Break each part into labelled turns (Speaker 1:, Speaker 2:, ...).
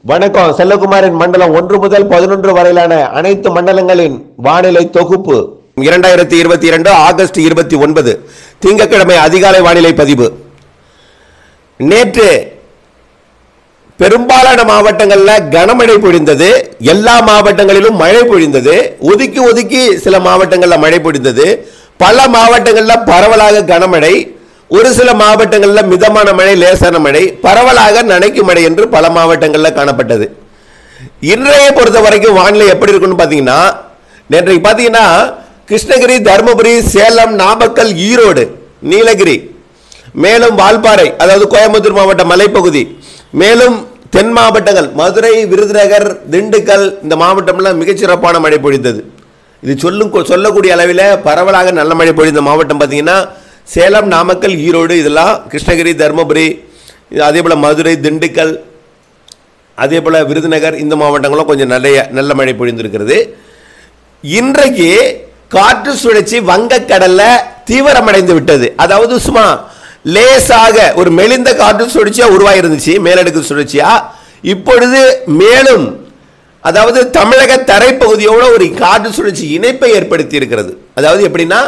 Speaker 1: வணக்கம் செல்லகுமாரின் மண்டலம் ஒன்று முதல் பதினொன்று வரையிலான அனைத்து மண்டலங்களின் வானிலை தொகுப்பு இரண்டாயிரத்தி இருபத்தி இரண்டு ஆகஸ்ட் இருபத்தி ஒன்பது திங்கட்கிழமை அதிகாலை வானிலை பதிவு நேற்று பெரும்பாலான மாவட்டங்கள்ல கனமழை பொழிந்தது எல்லா மாவட்டங்களிலும் மழை பொழிந்தது ஒதுக்கி ஒதுக்கி சில மாவட்டங்கள்ல மழை பொழிந்தது பல மாவட்டங்கள்ல பரவலாக கனமழை ஒரு சில மாவட்டங்கள்ல மிதமான மழை லேசான மழை பரவலாக நனைக்கும் மழை என்று பல மாவட்டங்கள்ல காணப்பட்டது இன்றைய பொறுத்த வரைக்கும் வானிலை எப்படி இருக்குன்னு பார்த்தீங்கன்னா நேற்றைக்கு பார்த்தீங்கன்னா கிருஷ்ணகிரி தருமபுரி சேலம் நாமக்கல் ஈரோடு நீலகிரி மேலும் வால்பாறை அதாவது கோயம்புத்தூர் மாவட்ட மலைப்பகுதி மேலும் தென் மாவட்டங்கள் மதுரை விருதுநகர் திண்டுக்கல் இந்த மாவட்டம்லாம் மிகச்சிறப்பான மழை பொழிந்தது இது சொல்லும் சொல்லக்கூடிய அளவில் பரவலாக நல்ல மழை பொழிந்த மாவட்டம் பார்த்தீங்கன்னா சேலம் நாமக்கல் ஈரோடு இதெல்லாம் கிருஷ்ணகிரி தருமபுரி அதே போல் மதுரை திண்டுக்கல் அதே போல் விருதுநகர் இந்த மாவட்டங்களும் கொஞ்சம் நிறைய நல்ல மழை பொழிந்திருக்கிறது இன்றைக்கு காற்று சுழற்சி வங்கக்கடல்ல தீவிரமடைந்து விட்டது அதாவது சும்மா லேசாக ஒரு மெலிந்த காற்று சுழற்சியா உருவாயிருந்துச்சு மேலடுக்கு சுழற்சியா இப்பொழுது மேலும் அதாவது தமிழக தரைப்பகுதியோட ஒரு காற்று சுழற்சி இணைப்பை ஏற்படுத்தி இருக்கிறது அதாவது எப்படின்னா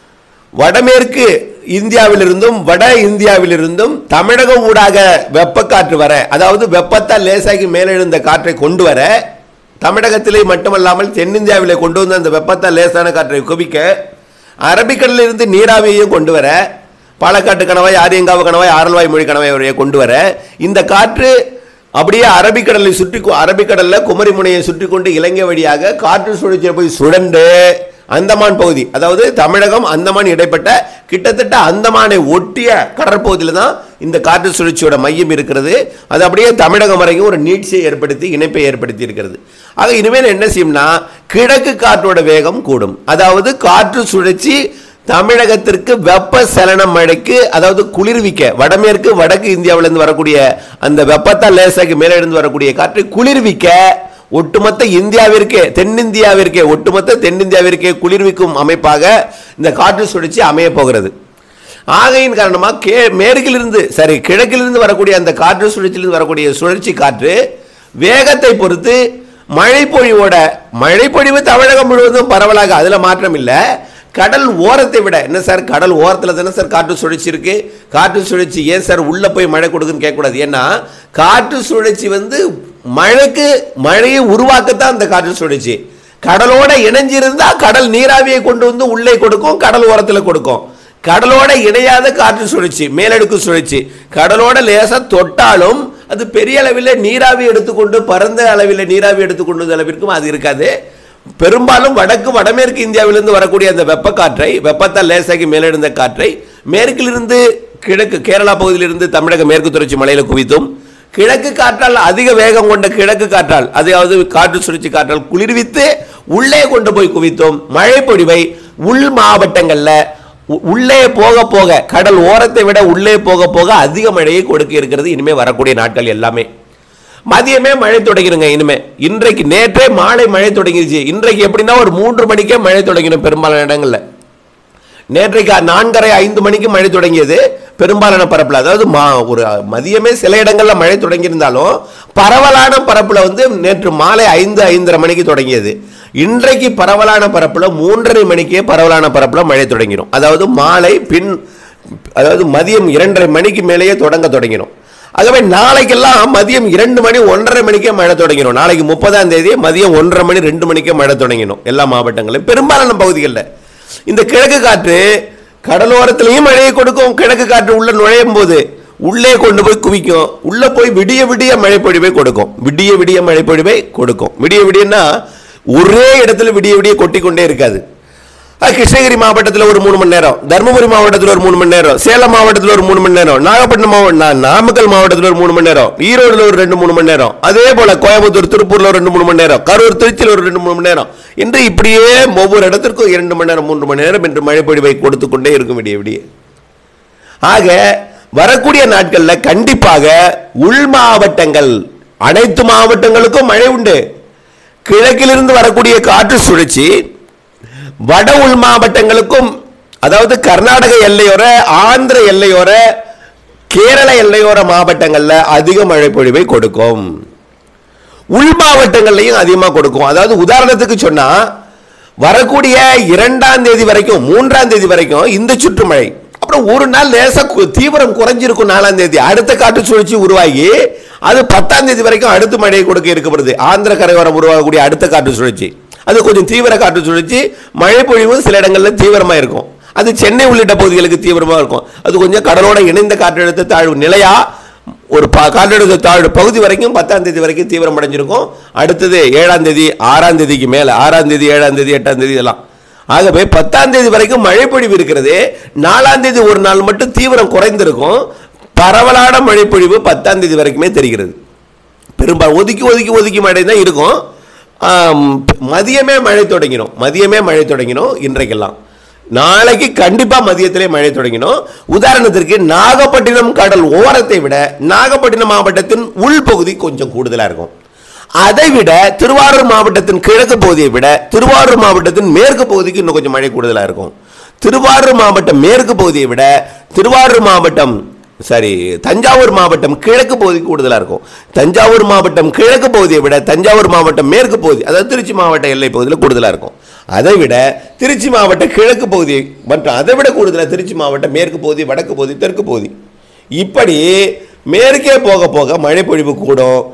Speaker 1: வடமேற்கு இந்தியாவிலிருந்தும் வட இந்தியாவிலிருந்தும் தமிழகம் ஊடாக வெப்பக்காற்று வர அதாவது வெப்பத்தால் லேசாகி மேலெழுந்த காற்றை கொண்டு வர தமிழகத்திலே மட்டுமல்லாமல் தென்னிந்தியாவிலே கொண்டு வந்த அந்த வெப்பத்தால் லேசான காற்றை குவிக்க அரபிக்கடலிலிருந்து நீராவியையும் கொண்டு வர பாலக்காட்டு கணவாய் ஆரியங்காவு கணவாய் ஆரல்வாய் மொழி கணவாய் வரையை கொண்டு வர இந்த காற்று அப்படியே அரபிக்கடலை சுற்றி கொ- அரபிக்கடல்ல குமரி முனையை சுற்றி கொண்டு இலங்கை வழியாக காற்று சுழற்சியில் போய் சுழண்டு அந்தமான் பகுதி அதாவது தமிழகம் அந்தமான் இடைப்பட்ட கிட்டத்தட்ட அந்தமானை ஒட்டிய கடற்பகுதியில் தான் இந்த காற்று சுழற்சியோட மையம் இருக்கிறது அது அப்படியே தமிழகம் வரைக்கும் ஒரு நீட்சியை ஏற்படுத்தி இணைப்பை ஏற்படுத்தி இருக்கிறது ஆக இனிமேல் என்ன செய்யும்னா கிழக்கு காற்றோட வேகம் கூடும் அதாவது காற்று சுழற்சி தமிழகத்திற்கு வெப்ப சலன மழைக்கு அதாவது குளிர்விக்க வடமேற்கு வடக்கு இந்தியாவிலிருந்து வரக்கூடிய அந்த வெப்பத்தால் லேசாகி மேலிருந்து வரக்கூடிய காற்றை குளிர்விக்க ஒட்டுமொத்த இந்தியாவிற்கே தென்னிந்தியாவிற்கே ஒட்டுமொத்த தென்னிந்தியாவிற்கே குளிர்விக்கும் அமைப்பாக இந்த காற்று சுழற்சி அமைய போகிறது ஆகையின் காரணமாக கே மேற்கிலிருந்து சரி கிழக்கிலிருந்து வரக்கூடிய அந்த காற்று சுழற்சியிலிருந்து வரக்கூடிய சுழற்சி காற்று வேகத்தை பொறுத்து மழைப்பொழிவோட மழைப்பொழிவு தமிழகம் முழுவதும் பரவலாக அதுல மாற்றம் இல்லை கடல் ஓரத்தை விட என்ன சார் கடல் ஓரத்தில் தானே சார் காற்று சுழற்சி இருக்கு காற்று சுழற்சி ஏன் சார் உள்ள போய் மழை கொடுக்குன்னு கேட்கக்கூடாது ஏன்னா காற்று சுழற்சி வந்து மழைக்கு மழையை உருவாக்கத்தான் அந்த காற்று சுழற்சி கடலோட இணைஞ்சிருந்தா கடல் நீராவியை கொண்டு வந்து உள்ளே கொடுக்கும் கடல் ஓரத்தில் கொடுக்கும் கடலோட இணையாத காற்று சுழற்சி மேலடுக்கு சுழற்சி கடலோட லேசா தொட்டாலும் அது பெரிய அளவில் நீராவி எடுத்துக்கொண்டு பரந்த அளவில் நீராவி எடுத்துக்கொண்டு வந்த அளவிற்கும் அது இருக்காது பெரும்பாலும் வடக்கு வடமேற்கு இந்தியாவிலிருந்து வரக்கூடிய அந்த வெப்பக்காற்றை வெப்பத்தால் லேசாகி மேலெழுந்த காற்றை மேற்கிலிருந்து கிழக்கு கேரளா பகுதியிலிருந்து தமிழக மேற்கு தொடர்ச்சி மலையில குவித்தும் கிழக்கு காற்றால் அதிக வேகம் கொண்ட கிழக்கு காற்றால் அதாவது காற்று சுழற்சி காற்றால் குளிர்வித்து உள்ளே கொண்டு போய் குவித்தோம் மழை பொழிவை உள் மாவட்டங்கள்ல உ- உள்ளே போக போக கடல் ஓரத்தை விட உள்ளே போக போக அதிக மழையை கொடுக்க இருக்கிறது இனிமே வரக்கூடிய நாட்கள் எல்லாமே மதியமே மழை தொடங்கிருங்க இனிமே இன்றைக்கு நேற்றே மாலை மழை தொடங்கிருச்சு இன்றைக்கு எப்படின்னா ஒரு மூன்று மணிக்கே மழை தொடங்கிடும் பெரும்பாலான இடங்கள்ல நேற்றைக்கு நான்கரை ஐந்து மணிக்கு மழை தொடங்கியது பெரும்பாலான பரப்புல அதாவது மா ஒரு மதியமே சில இடங்கள்ல மழை தொடங்கியிருந்தாலும் பரவலான பரப்புல வந்து நேற்று மாலை ஐந்து ஐந்தரை மணிக்கு தொடங்கியது இன்றைக்கு பரவலான பரப்புல மூன்றரை மணிக்கே பரவலான பரப்புல மழை தொடங்கிடும் அதாவது மாலை பின் அதாவது மதியம் இரண்டரை மணிக்கு மேலேயே தொடங்க தொடங்கிடும் ஆகவே நாளைக்கெல்லாம் மதியம் இரண்டு மணி ஒன்றரை மணிக்கே மழை தொடங்கிடும் நாளைக்கு முப்பதாம் தேதி மதியம் ஒன்றரை மணி ரெண்டு மணிக்கே மழை தொடங்கிடும் எல்லா மாவட்டங்களிலும் பெரும்பாலான பகுதிகளில் இந்த கிழக்கு காற்று கடலோரத்திலையும் மழையை கொடுக்கும் கிழக்கு காற்று உள்ள நுழையும் போது உள்ளே கொண்டு போய் குவிக்கும் உள்ள போய் விடிய விடிய மழைப்பொழிவை கொடுக்கும் விடிய விடிய மழைப்பொழிவை கொடுக்கும் விடிய விடியன்னா ஒரே இடத்துல விடிய விடிய கொட்டி கொண்டே இருக்காது அஹ் கிருஷ்ணகிரி மாவட்டத்தில் ஒரு மூணு மணி நேரம் தருமபுரி மாவட்டத்தில் ஒரு மூணு மணி நேரம் சேலம் மாவட்டத்தில் ஒரு மூணு மணி நேரம் நாகப்பட்டினம் மாவட்டம் நாமக்கல் மாவட்டத்தில் ஒரு மூணு மணி நேரம் ஈரோடுல ஒரு ரெண்டு மூணு மணி நேரம் அதே போல கோயம்புத்தூர் திருப்பூர்ல ஒரு ரெண்டு மூணு மணி நேரம் கரூர் திருச்சியில் ஒரு ரெண்டு மூணு மணி நேரம் என்று இப்படியே ஒவ்வொரு இடத்திற்கும் இரண்டு மணி நேரம் மூன்று மணி நேரம் என்று மழை பொழிவை கொடுத்து கொண்டே இருக்கும் விடிய விடிய ஆக வரக்கூடிய நாட்கள்ல கண்டிப்பாக உள் மாவட்டங்கள் அனைத்து மாவட்டங்களுக்கும் மழை உண்டு கிழக்கிலிருந்து வரக்கூடிய காற்று சுழற்சி வட உள் மாவட்டங்களுக்கும் அதாவது கர்நாடக எல்லையோர ஆந்திர எல்லையோர கேரள எல்லையோர மாவட்டங்கள்ல அதிக மழை பொழிவை கொடுக்கும் உள் மாவட்டங்கள்லையும் அதிகமாக கொடுக்கும் அதாவது உதாரணத்துக்கு சொன்னா வரக்கூடிய இரண்டாம் தேதி வரைக்கும் மூன்றாம் தேதி வரைக்கும் இந்த சுற்றுமழை அப்புறம் ஒரு நாள் லேசா கு- தீவிரம் குறைஞ்சிருக்கும் நாலாம் தேதி அடுத்த காற்று சுழற்சி உருவாகி அது பத்தாம் தேதி வரைக்கும் அடுத்த மழையை கொடுக்க இருக்கப்படுது ஆந்திர கரையோரம் உருவாகக்கூடிய அடுத்த காற்று சுழற்சி அது கொஞ்சம் தீவிர காற்று சுழற்சி மழை பொழிவு சில இடங்கள்ல தீவிரமா இருக்கும் அது சென்னை உள்ளிட்ட பகுதிகளுக்கு தீவிரமா இருக்கும் அது கொஞ்சம் கடலோட இணைந்த காற்றழுத்த தாழ்வு நிலையா ஒரு ப- காற்றழுத்த தாழ்வு பகுதி வரைக்கும் பத்தாம் தேதி வரைக்கும் தீவிரம் அடைஞ்சிருக்கும் அடுத்தது ஏழாம் தேதி ஆறாம் தேதிக்கு மேல ஆறாம் தேதி ஏழாம் தேதி எட்டாம் தேதி இதெல்லாம் ஆகவே பத்தாம் தேதி வரைக்கும் மழைப்பொழிவு இருக்கிறது நாலாம் தேதி ஒரு நாள் மட்டும் தீவிரம் குறைந்திருக்கும் பரவலான மழைப்பொழிவு பத்தாம் தேதி வரைக்குமே தெரிகிறது பெரும்பாலும் ஒதுக்கி ஒதுக்கி ஒதுக்கி மழை தான் இருக்கும் ஆம், மதியமே மழை தொடங்கிடும் மதியமே மழை தொடங்கிடும் இன்றைக்கெல்லாம் நாளைக்கு கண்டிப்பா மதியத்திலே மழை தொடங்கிடும் உதாரணத்திற்கு நாகப்பட்டினம் கடல் ஓரத்தை விட நாகப்பட்டினம் மாவட்டத்தின் உள்பகுதி கொஞ்சம் கூடுதலா இருக்கும் அதை விட திருவாரூர் மாவட்டத்தின் கிழக்கு பகுதியை விட திருவாரூர் மாவட்டத்தின் மேற்கு பகுதிக்கு இன்னும் கொஞ்சம் மழை கூடுதலா இருக்கும் திருவாரூர் மாவட்டம் மேற்கு பகுதியை விட திருவாரூர் மாவட்டம் சரி தஞ்சாவூர் மாவட்டம் கிழக்கு பகுதி கூடுதலா இருக்கும் தஞ்சாவூர் மாவட்டம் கிழக்கு பகுதியை விட தஞ்சாவூர் மாவட்டம் மேற்கு பகுதி அதாவது திருச்சி மாவட்ட எல்லை பகுதியில் கூடுதலா இருக்கும் அதை விட திருச்சி மாவட்ட கிழக்கு பகுதி மற்றும் அதை விட கூடுதலா திருச்சி மாவட்டம் மேற்கு பகுதி வடக்கு பகுதி தெற்கு பகுதி இப்படி மேற்கே போக போக மழை பொழிவு கூடும்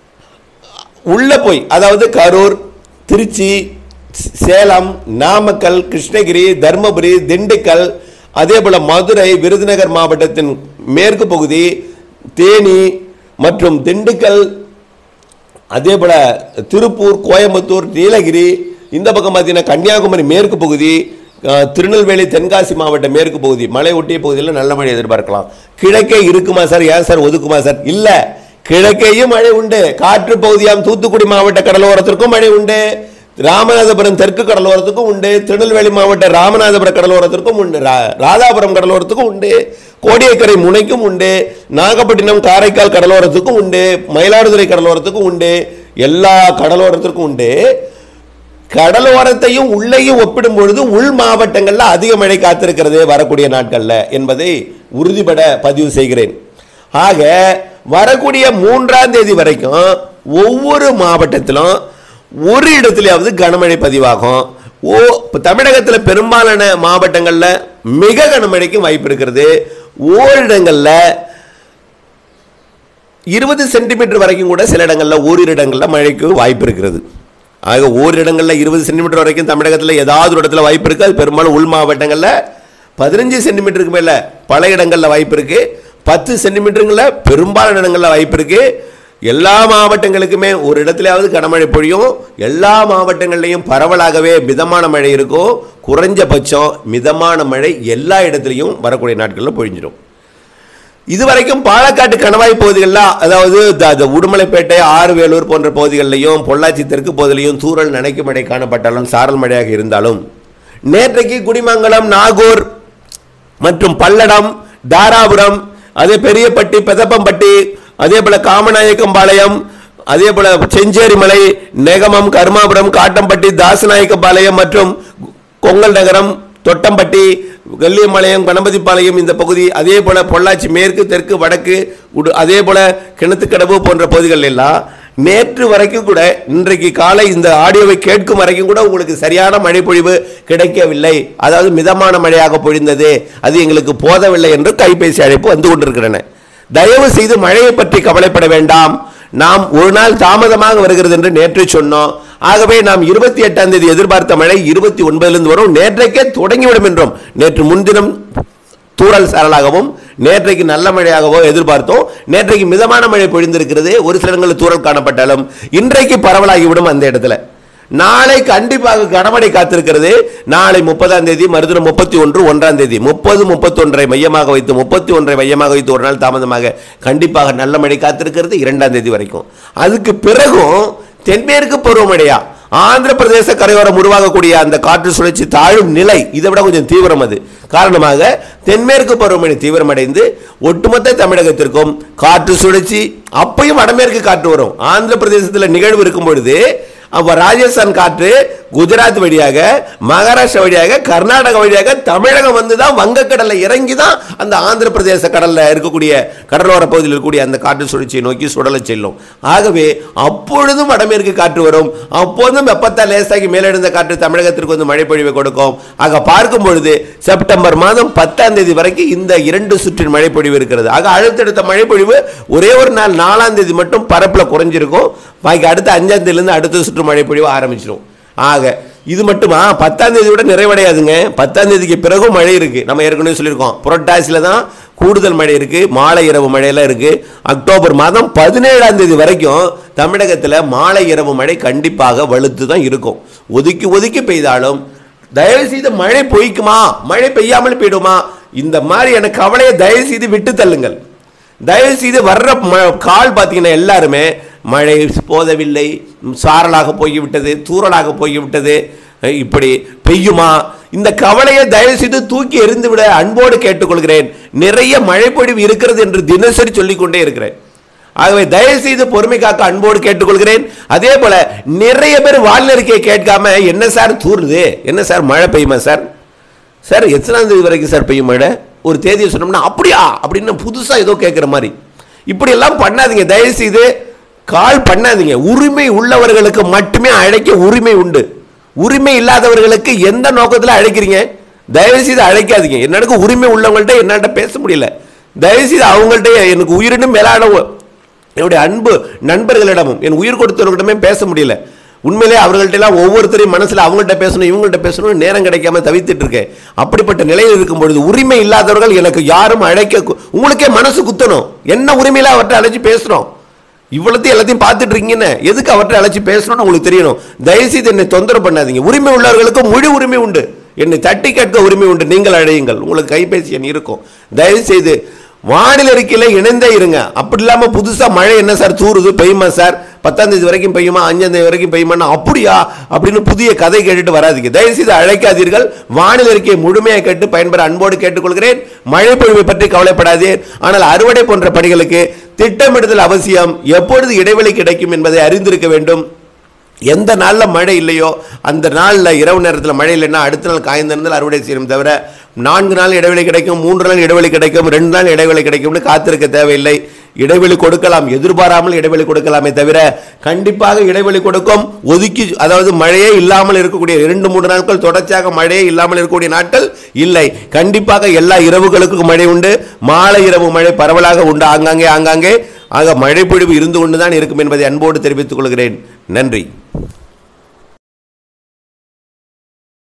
Speaker 1: உள்ள போய் அதாவது கரூர் திருச்சி சே- சேலம் நாமக்கல் கிருஷ்ணகிரி தர்மபுரி திண்டுக்கல் அதே போல மதுரை விருதுநகர் மாவட்டத்தின் மேற்கு பகுதி தேனி மற்றும் திண்டுக்கல் அதே போல திருப்பூர் கோயம்புத்தூர் நீலகிரி இந்த பக்கம் பார்த்தீங்கன்னா கன்னியாகுமரி மேற்கு பகுதி அஹ், திருநெல்வேலி தென்காசி மாவட்ட மேற்கு பகுதி மலை ஒட்டிய பகுதியில் நல்ல மழை எதிர்பார்க்கலாம் கிழக்கே இருக்குமா சார் ஏன் சார் ஒதுக்குமா சார் இல்ல கிழக்கேயும் மழை உண்டு காற்று பகுதியாம் தூத்துக்குடி மாவட்ட கடலோரத்திற்கும் மழை உண்டு ராமநாதபுரம் தெற்கு கடலோரத்துக்கும் உண்டு திருநெல்வேலி மாவட்ட ராமநாதபுரம் கடலோரத்திற்கும் உண்டு ரா- ராதாபுரம் கடலோரத்துக்கும் உண்டு கோடியக்கரை முனைக்கும் உண்டு நாகப்பட்டினம் காரைக்கால் கடலோரத்துக்கும் உண்டு மயிலாடுதுறை கடலோரத்துக்கும் உண்டு எல்லா கடலோரத்திற்கும் உண்டு கடலோரத்தையும் உள்ளேயும் ஒப்பிடும் பொழுது உள் மாவட்டங்கள்ல அதிக மழை காத்திருக்கிறது வரக்கூடிய நாட்கள்ல என்பதை உறுதிபட பதிவு செய்கிறேன் ஆக வரக்கூடிய மூன்றாம் தேதி வரைக்கும் ஒவ்வொரு மாவட்டத்திலும் ஒரு இடத்துலயாவது கனமழை பதிவாகும் ஓ இப்ப தமிழகத்துல பெரும்பாலான மாவட்டங்கள்ல மிக கனமழைக்கும் வாய்ப்பு இருக்கிறது ஓரிடங்கள்ல இருபது சென்டிமீட்டர் வரைக்கும் கூட சில இடங்கள்ல ஓரிரு இடங்கள்ல மழைக்கு வாய்ப்பு இருக்கிறது ஆக ஓரிரு இடங்கள்ல இருபது சென்டிமீட்டர் வரைக்கும் தமிழகத்தில் ஏதாவது ஒரு இடத்துல வாய்ப்பு இருக்கு அது பெரும்பாலும் உள் மாவட்டங்கள்ல பதினஞ்சு சென்டிமீட்டருக்கு மேல பல இடங்கள்ல வாய்ப்பு இருக்கு பத்து சென்டிமீட்டருங்கள பெரும்பாலான இடங்கள்ல வாய்ப்பு இருக்கு எல்லா மாவட்டங்களுக்குமே ஒரு இடத்துலயாவது கனமழை பொழியும் எல்லா மாவட்டங்கள்லையும் பரவலாகவே மிதமான மழை இருக்கும் குறைஞ்சபட்சம் மிதமான மழை எல்லா இடத்துலையும் வரக்கூடிய நாட்களில் பொழிஞ்சிடும் இதுவரைக்கும் பாலக்காட்டு கணவாய் பகுதிகளில் அதாவது த- த- உடுமலைப்பேட்டை ஆறுவேலூர் போன்ற பகுதிகளிலையும் பொள்ளாச்சி தெற்கு பகுதியிலையும் தூறல் நனைக்கும் மழை காணப்பட்டாலும் சாரல் மழையாக இருந்தாலும் நேற்றைக்கு குடிமங்கலம் நாகூர் மற்றும் பல்லடம் தாராபுரம் அதே பெரியப்பட்டி பெதப்பம்பட்டி அதே போல காமநாயக்கம்பாளையம் அதே போல செஞ்சேரி மலை நெகமம் கருமாபுரம் காட்டம்பட்டி தாசநாயக்கம்பாளையம் மற்றும் கொங்கல் நகரம் தொட்டம்பட்டி வெள்ளியம்பாளையம் கணபதிப்பாளையம் இந்த பகுதி அதே போல பொள்ளாச்சி மேற்கு தெற்கு வடக்கு உடு அதே போல கிணத்துக்கடவு போன்ற பகுதிகள் எல்லாம் நேற்று வரைக்கும் கூட இன்றைக்கு காலை இந்த ஆடியோவை கேட்கும் வரைக்கும் கூட உங்களுக்கு சரியான மழை பொழிவு கிடைக்கவில்லை அதாவது மிதமான மழையாக பொழிந்தது அது எங்களுக்கு போதவில்லை என்று கைபேசி அழைப்பு வந்து கொண்டிருக்கிறன தயவு செய்து மழையை பற்றி கவலைப்பட வேண்டாம் நாம் ஒரு நாள் தாமதமாக வருகிறது என்று நேற்று சொன்னோம் ஆகவே நாம் இருபத்தி எட்டாம் தேதி எதிர்பார்த்த மழை இருபத்தி ஒன்பதிலிருந்து வரும் நேற்றைக்கே தொடங்கிவிடும் என்றோம் நேற்று முன்தினம் தூறல் சாரலாகவும் நேற்றைக்கு நல்ல மழையாகவோ எதிர்பார்த்தோம் நேற்றைக்கு மிதமான மழை பொழிந்திருக்கிறது ஒரு சில இடங்களில் தூறல் காணப்பட்டாலும் இன்றைக்கு பரவலாகிவிடும் அந்த இடத்துல நாளை கண்டிப்பாக கனமழை காத்திருக்கிறது நாளை முப்பதாம் தேதி மறுதினம் முப்பத்தி ஒன்று ஒன்றாம் தேதி முப்பது முப்பத்தொன்றை மையமாக வைத்து முப்பத்தி ஒன்றை மையமாக வைத்து ஒரு நாள் தாமதமாக கண்டிப்பாக நல்ல மழை காத்திருக்கிறது இரண்டாம் தேதி வரைக்கும் அதுக்கு பிறகும் தென்மேற்கு பருவமழையா ஆந்திர பிரதேச கரையோரம் உருவாகக்கூடிய அந்த காற்று சுழற்சி தாழும் நிலை இதை விட கொஞ்சம் தீவிரம் அது காரணமாக தென்மேற்கு பருவமழை தீவிரமடைந்து ஒட்டுமொத்த தமிழகத்திற்கும் காற்று சுழற்சி அப்பையும் வடமேற்கு காற்று வரும் ஆந்திர பிரதேசத்தில் நிகழ்வு இருக்கும் பொழுது அப்ப ராஜஸ்தான் காற்று குஜராத் வழியாக மகாராஷ்டிரா வழியாக கர்நாடகா வழியாக தமிழகம் வந்து தான் வங்கக்கடல்ல இறங்கி தான் அந்த ஆந்திர பிரதேச கடல்ல இருக்கக்கூடிய கடலோர பகுதியில் இருக்கக்கூடிய அந்த காற்று சுழற்சியை நோக்கி சுடல செல்லும் ஆகவே அப்பொழுதும் வடமேற்கு காற்று வரும் அப்போதும் வெப்பத்தால் லேசாகி மேலெழுந்த காற்று தமிழகத்திற்கு வந்து மழை பொழிவை கொடுக்கும் ஆக பார்க்கும் பொழுது செப்டம்பர் மாதம் பத்தாம் தேதி வரைக்கும் இந்த இரண்டு சுற்றின் மழை பொழிவு இருக்கிறது ஆக அடுத்தடுத்த மழை பொழிவு ஒரே ஒரு நாள் நாலாம் தேதி மட்டும் பரப்புல குறைஞ்சிருக்கும் பாக்கி அடுத்த அஞ்சாம் தேதியிலிருந்து அடுத்த சுற்று மழை பொழிவு ஆரம்பிச்சிடும் ஆக இது மட்டுமா பத்தாம் தேதி விட நிறைவடையாதுங்க பத்தாம் தேதிக்கு பிறகும் மழை இருக்கு நம்ம ஏற்கனவே சொல்லியிருக்கோம் புரட்டாசியில தான் கூடுதல் மழை இருக்கு மாலை இரவு மழையெல்லாம் இருக்கு அக்டோபர் மாதம் பதினேழாம் தேதி வரைக்கும் தமிழகத்தில் மாலை இரவு மழை கண்டிப்பாக வலுத்து தான் இருக்கும் ஒதுக்கி ஒதுக்கி பெய்தாலும் தயவு செய்து மழை பொய்க்குமா மழை பெய்யாமல் போயிடுமா இந்த மாதிரி எனக்கு கவலையை தயவு செய்து விட்டு தள்ளுங்கள் தயவு செய்து வர்ற ம- கால் பார்த்தீங்கன்னா எல்லாருமே மழை போதவில்லை சாரலாக போய்விட்டது தூறலாக போய்விட்டது அஹ் இப்படி பெய்யுமா இந்த கவலையை தயவு செய்து தூக்கி எறிந்து விட அன்போடு கேட்டுக்கொள்கிறேன் நிறைய மழை பொழிவு இருக்கிறது என்று தினசரி சொல்லிக்கொண்டே இருக்கிறேன் ஆகவே தயவு செய்து பொறுமை காக்க அன்போடு கேட்டுக்கொள்கிறேன் அதே போல நிறைய பேர் வானிலை அறிக்கையை கேட்காம என்ன சார் தூறுது என்ன சார் மழை பெய்யுமா சார் சார் எத்தனாம் தேதி வரைக்கும் சார் பெய்யும் மழை ஒரு தேதியை சொன்னோம்னா அப்படியா அப்படின்னு புதுசாக ஏதோ கேட்குற மாதிரி இப்படி எல்லாம் பண்ணாதீங்க தயவு செய்து கால் பண்ணாதீங்க உரிமை உள்ளவர்களுக்கு மட்டுமே அழைக்க உரிமை உண்டு உரிமை இல்லாதவர்களுக்கு எந்த நோக்கத்தில் அழைக்கிறீங்க தயவு செய்து அழைக்காதீங்க என்னக்கு உரிமை உள்ளவங்கள்ட்ட என்னாட்ட பேச முடியல தயவு செய்து அவங்கள்ட்ட எனக்கு உயிரினும் மேலான ஒ- என்னுடைய அன்பு நண்பர்களிடமும் என் உயிர் கொடுத்தவர்களிடமே பேச முடியல உண்மையிலே அவர்கள்ட்ட எல்லாம் ஒவ்வொருத்தரையும் மனசுல அவங்கள்ட்ட பேசணும் இவங்கள்ட்ட பேசணும் நேரம் கிடைக்காம தவித்துட்டு இருக்கேன் அப்படிப்பட்ட நிலையில் இருக்கும் பொழுது உரிமை இல்லாதவர்கள் எனக்கு யாரும் அழைக்க கு- உங்களுக்கே மனசு குத்தணும் என்ன உரிமையில அவர்கிட்ட அழைச்சு பேசுறோம் இவ்வளத்தையும் எல்லாத்தையும் பார்த்துட்டு இருக்கீங்கன்னு எதுக்கு அவர்கிட்ட அழைச்சு பேசணும்னு உங்களுக்கு தெரியணும் தயவுசெய்து என்னை தொந்தரவு பண்ணாதீங்க உரிமை உள்ளவர்களுக்கு முழு உரிமை உண்டு என்னை தட்டி கேட்க உரிமை உண்டு நீங்கள் அழையுங்கள் உங்களுக்கு கைபேசி எண் இருக்கும் தயவு செய்து வானிலை அறிக்கையில இணைந்தே இருங்க அப்படி இல்லாம புதுசா மழை என்ன சார் தூறுது பெய்யுமா சார் பத்தாம் தேதி வரைக்கும் பெய்யுமா அஞ்சாம் தேதி வரைக்கும் பெய்யுமா அப்படியா அப்படின்னு புதிய கதை கேட்டுட்டு வராதீங்க தயவு செய்து அழைக்காதீர்கள் வானிலை அறிக்கையை முழுமையாக கேட்டு பயன்பெற அன்போடு கேட்டுக்கொள்கிறேன் மழை பொழிவை பற்றி கவலைப்படாதீர் ஆனால் அறுவடை போன்ற பணிகளுக்கு திட்டமிடுதல் அவசியம் எப்பொழுது இடைவெளி கிடைக்கும் என்பதை அறிந்திருக்க வேண்டும் எந்த நாளில் மழை இல்லையோ அந்த நாளில் இரவு நேரத்தில் மழை இல்லைன்னா அடுத்த நாள் காய்ந்திருந்தால் அறுவடை செய்யணும் தவிர நான்கு நாள் இடைவெளி கிடைக்கும் மூன்று நாள் இடைவெளி கிடைக்கும் ரெண்டு நாள் இடைவெளி கிடைக்கும்னு காத்திருக்க தேவையில்லை இடைவெளி கொடுக்கலாம் எதிர்பாராமல் இடைவெளி கொடுக்கலாமே தவிர கண்டிப்பாக இடைவெளி கொடுக்கும் ஒதுக்கி அதாவது மழையே இல்லாமல் இருக்கக்கூடிய இரண்டு மூன்று நாட்கள் தொடர்ச்சியாக மழையே இல்லாமல் இருக்கக்கூடிய நாட்கள் இல்லை கண்டிப்பாக எல்லா இரவுகளுக்கும் மழை உண்டு மாலை இரவு மழை பரவலாக உண்டு ஆங்காங்கே ஆங்காங்கே ஆக மழை பொழிவு இருந்து கொண்டுதான் இருக்கும் என்பதை அன்போடு தெரிவித்துக் கொள்கிறேன் நன்றி